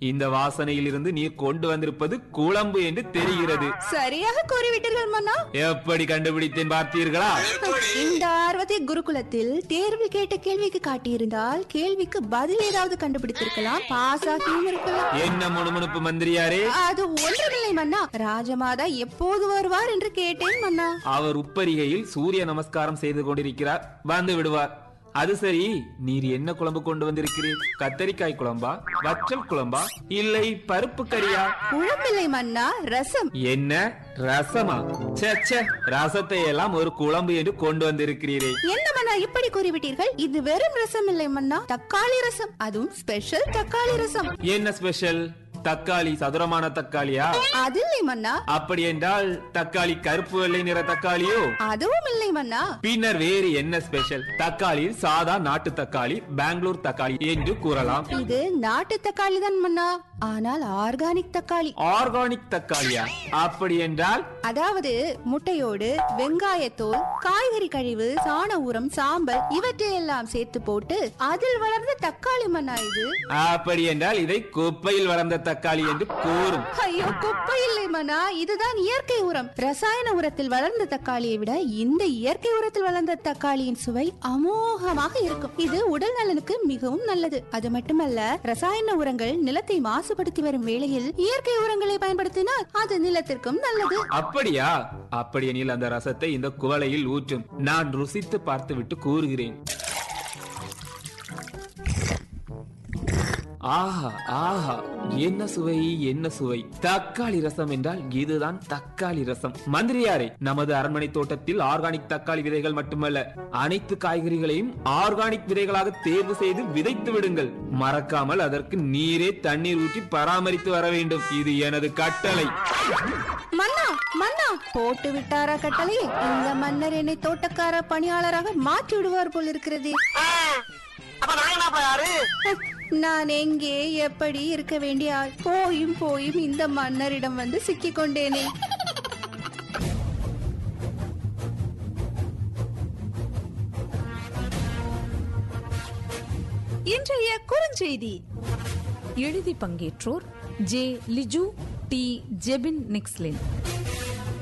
இந்த வாசனையில் இருந்து நீர் கொண்டு வந்திருப்பது குழம்பு என்று தெரிகிறது சரியாக கூறிவிட்டீர்கள் மன்னா எப்படி கண்டுபிடித்தேன் பார்த்தீர்களா இந்த ஆர்வத்தை குருகுலத்தில் தேர்வில் கேட்ட கேள்விக்கு காட்டியிருந்தால் கேள்விக்கு பதில் ஏதாவது கண்டுபிடித்திருக்கலாம் பாஸ் ஆகியும் இருக்கலாம் என்ன முணுமுணுப்பு மந்திரியாரே அது ஒன்றுமில்லை மன்னா ராஜமாதா எப்போது வருவார் என்று கேட்டேன் மன்னா அவர் உப்பரிகையில் சூரிய நமஸ்காரம் செய்து கொண்டிருக்கிறார் வந்து விடுவார் அது சரி நீர் என்ன குழம்பு கொண்டு வந்திருக்கிறீர் கத்தரிக்காய் குழம்பா வற்றல் குழம்பா இல்லை பருப்பு கறியா குழம்பில்லை மன்னா ரசம் என்ன ரசமா ச்சே ச்சே ரசத்தை எல்லாம் ஒரு குழம்பு என்று கொண்டு வந்திருக்கிறீரே என்ன மன்னா இப்படி கூறிவிட்டீர்கள் இது வெறும் ரசம் இல்லை மன்னா தக்காளி ரசம் அதுவும் ஸ்பெஷல் தக்காளி ரசம் என்ன ஸ்பெஷல் தக்காளி சதுரமான தக்காளியா அது இல்லை மன்னா அப்படி என்றால் தக்காளி கருப்பு வெள்ளை நிற தக்காளியோ அதுவும் இல்லை மன்னா பின்னர் வேறு என்ன ஸ்பெஷல் தக்காளியில் சாதா நாட்டு தக்காளி பெங்களூர் தக்காளி என்று கூறலாம் இது நாட்டு தக்காளி தான் மன்னா ஆனால் ஆர்கானிக் தக்காளி ஆர்கானிக் தக்காளியா அப்படி என்றால் அதாவது முட்டையோடு வெங்காயத்தோல் காய்கறி கழிவு சாண உரம் சாம்பல் இவற்றையெல்லாம் சேர்த்து போட்டு அதில் வளர்ந்த தக்காளி மன்னா இது அப்படி என்றால் இதை குப்பையில் வளர்ந்த தக்காளி என்று கூறும் ஐயோ குப்பை இல்லை மன்னா இதுதான் இயற்கை உரம் ரசாயன உரத்தில் வளர்ந்த தக்காளியை விட இந்த இயற்கை உரத்தில் வளர்ந்த தக்காளியின் சுவை அமோகமாக இருக்கும் இது உடல் நலனுக்கு மிகவும் நல்லது அது மட்டுமல்ல ரசாயன உரங்கள் நிலத்தை மாசுபடுத்தி வரும் வேளையில் இயற்கை உரங்களை பயன்படுத்தினால் அது நிலத்திற்கும் நல்லது அப்படியா அப்படியெனில் அந்த ரசத்தை இந்த குவளையில் ஊற்றும் நான் ருசித்து பார்த்துவிட்டு கூறுகிறேன் ஆஹா ஆஹா என்ன சுவை என்ன சுவை தக்காளி ரசம் என்றால் இதுதான் தக்காளி ரசம் மந்திரியாரே நமது அரண்மனை தோட்டத்தில் ஆர்கானிக் தக்காளி விதைகள் மட்டுமல்ல அனைத்து காய்கறிகளையும் ஆர்கானிக் விதைகளாக தேர்வு செய்து விதைத்து விடுங்கள் மறக்காமல் அதற்கு நீரே தண்ணீர் ஊற்றி பராமரித்து வர வேண்டும் இது எனது கட்டளை மன்னா மன்னா போட்டு விட்டாரா கட்டளை இந்த மன்னர் என்னை தோட்டக்கார பணியாளராக மாற்றி விடுவார் போல் இருக்கிறது அப்ப நான் என்னப்பா யாரு நான் எங்கே எப்படி இருக்க வேண்டிய ஆள் போயும் போயும் இந்த மன்னரிடம் வந்து சிக்கிக் கொண்டேனே இன்றைய குறுஞ்செய்தி எழுதி பங்கேற்றோர் ஜே லிஜு டி ஜெபின் நிக்ஸ்லின்